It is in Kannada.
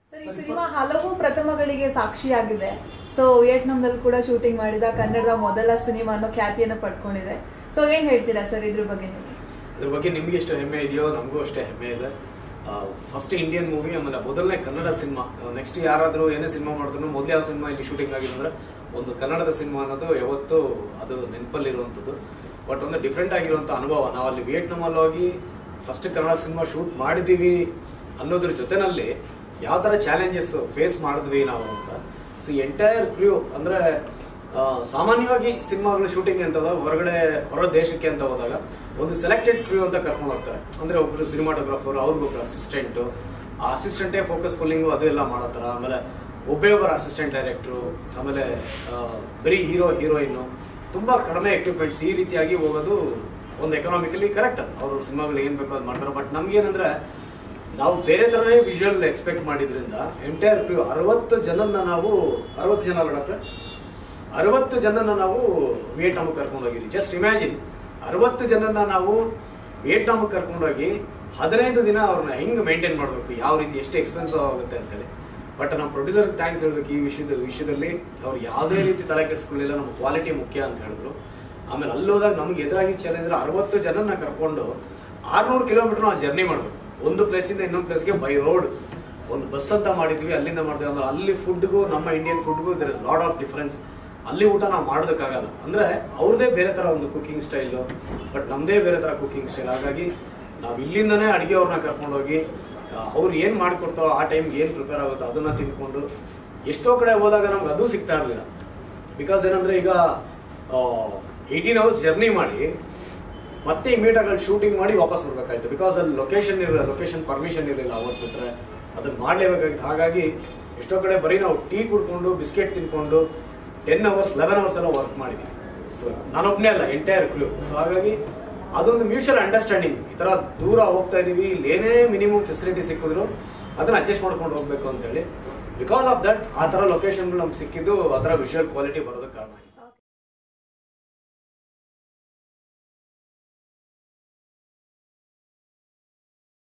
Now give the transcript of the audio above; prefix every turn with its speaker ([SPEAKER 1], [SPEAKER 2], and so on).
[SPEAKER 1] ಸರ್ ಈ ಸಿನಿಮಾ ಹಲವು ಪ್ರಥಮಗಳಿಗೆ ಸಾಕ್ಷಿಯಾಗಿದೆ ಸೊ ವಿಯೆಟ್ನಾಂದಲ್ಲಿ ಕೂಡ ಶೂಟಿಂಗ್ ಮಾಡಿದ ಕನ್ನಡದ ಮೊದಲ ಸಿನಿಮಾ ಅನ್ನೋ ಖ್ಯಾತಿಯನ್ನು ಪಡ್ಕೊಂಡಿದೆ ಸೊ ಏನ್ ಹೇಳ್ತೀರಾ ಸರ್ ಇದ್ರ ಬಗ್ಗೆ ನೀವು
[SPEAKER 2] ಇದ್ರ ಬಗ್ಗೆ ನಿಮ್ಗೆ ಎಷ್ಟು ಹೆಮ್ಮೆ ಇದೆಯೋ ನಮಗೂ ಅಷ್ಟೇ ಹೆಮ್ಮೆ ಇದೆ ಫಸ್ಟ್ ಇಂಡಿಯನ್ ಮೂವಿ ಆಮೇಲೆ ಮೊದಲನೇ ಕನ್ನಡ ಸಿನಿಮಾ ನೆಕ್ಸ್ಟ್ ಯಾರಾದರೂ ಏನೇ ಸಿನಿಮಾ ಮಾಡಿದ್ರು ಮೊದಲು ಯಾವ ಸಿನಿಮಾ ಇಲ್ಲಿ ಶೂಟಿಂಗ್ ಆಗಿದೆ ಅಂದ್ರೆ ಒಂದು ಕನ್ನಡದ ಸಿನಿಮಾ ಅನ್ನೋದು ಯಾವತ್ತೂ ಅದು ನೆನಪಲ್ಲಿರುವಂಥದ್ದು ಬಟ್ ಒಂದು ಡಿಫ್ರೆಂಟ್ ಆಗಿರುವಂಥ ಅನುಭವ ನಾವು ಅಲ್ಲಿ ವಿಯೆಟ್ನಾಮಲ್ಲಿ ಹೋಗಿ ಫಸ್ಟ್ ಕನ್ನಡ ಸಿನಿಮಾ ಶೂಟ್ ಮಾಡಿದೀವಿ ಅನ್ನೋದ್ರ ಜೊತೆನಲ್ಲಿ ಯಾವ ಥರ ಚಾಲೆಂಜಸ್ ಫೇಸ್ ಮಾಡಿದ್ವಿ ನಾವು ಅಂತ ಸಿ ಎಂಟೈರ್ ಕ್ರ್ಯೂ ಅಂದ್ರೆ ಆ, ಸಾಮಾನ್ಯವಾಗಿ ಸಿನಿಮಾಗಳ ಶೂಟಿಂಗ್ ಅಂತ ಹೋದಾಗ ಹೊರಗಡೆ ಹೊರ ದೇಶಕ್ಕೆ ಅಂತ ಹೋದಾಗ ಒಂದು ಸೆಲೆಕ್ಟೆಡ್ ಕ್ರ್ಯೂ ಅಂತ ಕರ್ಕೊಂಡು ಹೋಗ್ತಾರೆ ಅಂದ್ರೆ ಒಬ್ರು ಸಿನಿಮಾಟೋಗ್ರಾಫರ್ ಅವ್ರಿಗೊಬ್ರು ಅಸಿಸ್ಟೆಂಟ್ ಆ ಅಸಿಸ್ಟೆಂಟೇ ಫೋಕಸ್ ಪುಲ್ಲಿಂಗು ಅದು ಎಲ್ಲ ಮಾಡತ್ತಾರ ಆಮೇಲೆ ಒಬ್ಬೇ ಒಬ್ಬರ ಅಸಿಸ್ಟೆಂಟ್ ಡೈರೆಕ್ಟ್ರು ಆಮೇಲೆ ಆ, ಬರೀ ಹೀರೋ ಹೀರೋಯಿನ್ ತುಂಬಾ ಕಡಿಮೆ ಎಕ್ವಿಪ್ಮೆಂಟ್ಸ್ ಈ ರೀತಿಯಾಗಿ ಹೋಗೋದು ಒಂದು ಎಕನಾಮಿಕಲಿ ಕರೆಕ್ಟ್ ಅದು ಅವರು ಸಿನಿಮಾಗಳು ಏನ್ ಬೇಕೋ ಅದು ಮಾಡ್ತಾರೆ ಬಟ್ ನಮ್ಗೇನಂದ್ರೆ ನಾವು ಬೇರೆ ತರನೇ ವಿಜುವಲ್ ಎಕ್ಸ್ಪೆಕ್ಟ್ ಮಾಡಿದ್ರಿಂದ ಎಂಟೈರ್ ಕ್ರ್ಯೂ ಅರವತ್ತು ಜನನ ನಾವು ಅರವತ್ತು ಜನ ಅಲ್ಲ ಡಾಕ್ಟ್ರೆ ಅರವತ್ತು ಜನನ ನಾವು ವಿಯೆಟ್ನಾಮ್ ಕರ್ಕೊಂಡು ಹೋಗಿದ್ವಿ ಜಸ್ಟ್ ಇಮ್ಯಾಜಿನ್ ಅರವತ್ತು ಜನನ ನಾವು ವಿಯೆಟ್ನಾಮ್ ಕರ್ಕೊಂಡೋಗಿ ಹದಿನೈದು ದಿನ ಅವ್ರನ್ನ ಹೆಂಗ್ ಮೇಂಟೈನ್ ಮಾಡಬೇಕು ಯಾವ ರೀತಿ ಎಷ್ಟು ಎಕ್ಸ್ಪೆನ್ಸಿವ್ ಆಗುತ್ತೆ ಅಂತೇಳಿ ಬಟ್ ನಮ್ಮ ಪ್ರೊಡ್ಯೂಸರ್ ಥ್ಯಾಂಕ್ಸ್ ಹೇಳ್ಬೇಕು ಈ ವಿಷಯದ ವಿಷಯದಲ್ಲಿ ಅವ್ರು ಯಾವುದೇ ರೀತಿ ತಲೆ ಕೆಡಿಸ್ಕೊಳ್ಳಿಲ್ಲ ನಮ್ಮ ಕ್ವಾಲಿಟಿ ಮುಖ್ಯ ಅಂತ ಹೇಳಿದ್ರು ಆಮೇಲೆ ಅಲ್ಲೋದಾಗ ನಮ್ಗೆ ಎದುರಾಗಿ ಚಾಲೆಂಜ್ ಅರವತ್ತು ಜನನ ಕರ್ಕೊಂಡು ಆರ್ನೂರು ಕಿಲೋಮೀಟರ್ ನಾವು ಜರ್ನಿ ಮಾಡ್ಬೇಕು ಒಂದು ಪ್ಲೇಸಿಂದ ಇನ್ನೊಂದು ಪ್ಲೇಸ್ಗೆ ಬೈ ರೋಡ್ ಒಂದು ಬಸ್ ಅಂತ ಮಾಡಿದ್ವಿ ಅಲ್ಲಿಂದ ಮಾಡಿದ್ವಿ ಆಮೇಲೆ ಅಲ್ಲಿ ಫುಡ್ಗೂ ನಮ್ಮ ಇಂಡಿಯನ್ ಫುಡ್ಗೂ there is lot of difference ಅಲ್ಲಿ ಊಟ ನಾವು ಮಾಡೋದಕ್ಕಾಗಲ್ಲ ಅಂದ್ರೆ ಅವ್ರದೇ ಬೇರೆ ತರ ಒಂದು ಕುಕಿಂಗ್ ಸ್ಟೈಲ್ ಬಟ್ ನಮ್ದೇ ಬೇರೆ ತರ ಕುಕಿಂಗ್ ಸ್ಟೈಲ್ ಹಾಗಾಗಿ ನಾವು ಇಲ್ಲಿಂದನೇ ಅಡಿಗೆ ಅವ್ರನ್ನ ಕರ್ಕೊಂಡೋಗಿ ಅವ್ರು ಏನ್ ಮಾಡ್ಕೊಡ್ತಾರೋ ಆ ಟೈಮ್ಗೆ ಏನ್ ಪ್ರಿಪೇರ್ ಆಗುತ್ತೋ ಅದನ್ನ ತಿಳ್ಕೊಂಡು ಎಷ್ಟೋ ಕಡೆ ಹೋದಾಗ ನಮ್ಗೆ ಅದು ಸಿಗ್ತಾ ಇರಲಿಲ್ಲ ಬಿಕಾಸ್ ಏನಂದ್ರೆ ಈಗ ಏಯ್ಟೀನ್ ಅವರ್ಸ್ ಜರ್ನಿ ಮಾಡಿ ಮತ್ತೆ ಇಮಿಡಿಯೇಟ್ ಆಗಿ ಶೂಟಿಂಗ್ ಮಾಡಿ ವಾಪಸ್ ಬರ್ಬೇಕಾಯ್ತು ಬಿಕಾಸ್ ಅಲ್ಲಿ ಲೊಕೇಶನ್ ಇರಲಿಲ್ಲ ಲೊಕೇಶನ್ ಪರ್ಮಿಷನ್ ಇರಲಿಲ್ಲ ಅವತ್ತು ಬಿಟ್ರೆ ಅದನ್ನ ಮಾಡಲೇಬೇಕಾಗಿತ್ತು ಹಾಗಾಗಿ ಎಷ್ಟೋ ಕಡೆ ಬರೀ ನಾವು ಟೀ ಕುಡ್ಕೊಂಡು ಬಿಸ್ಕೆಟ್ ತಿನ್ಕೊಂಡು ಟೆನ್ ಅವರ್ಸ್ ಲೆವೆನ್ ಅವರ್ಸ್ ಎಲ್ಲ ವರ್ಕ್ ಮಾಡಿದ್ವಿ ಸೊ ನಾನೊಬ್ಬನೇ ಅಲ್ಲ ಎಂಟೈರ್ ಕ್ಲೂ ಸೊ ಹಾಗಾಗಿ ಅದೊಂದು ಮ್ಯೂಚುವಲ್ ಅಂಡರ್ಸ್ಟ್ಯಾಂಡಿಂಗ್ ಈ ತರ ದೂರ ಹೋಗ್ತಾ ಇದೀವಿ ಇಲ್ಲಿ ಏನೇ ಮಿನಿಮಮ್ ಫೆಸಿಲಿಟಿ ಸಿಕ್ಕಿದ್ರು ಅದನ್ನ ಅಡ್ಜಸ್ಟ್ ಮಾಡ್ಕೊಂಡು ಹೋಗ್ಬೇಕು ಅಂತ ಹೇಳಿ ಬಿಕಾಸ್ ಆಫ್ ದಟ್ ಆ ತರ ಲೊಕೇಶನ್ಗಳು ನಮ್ಗೆ ಸಿಕ್ಕಿದ್ದು ಆ ತರ ವಿಜುವಲ್ ಕ್ವಾಲಿಟಿ ಬರೋದಕ್ಕೆ ಕಾರಣ ಆಗಿದೆ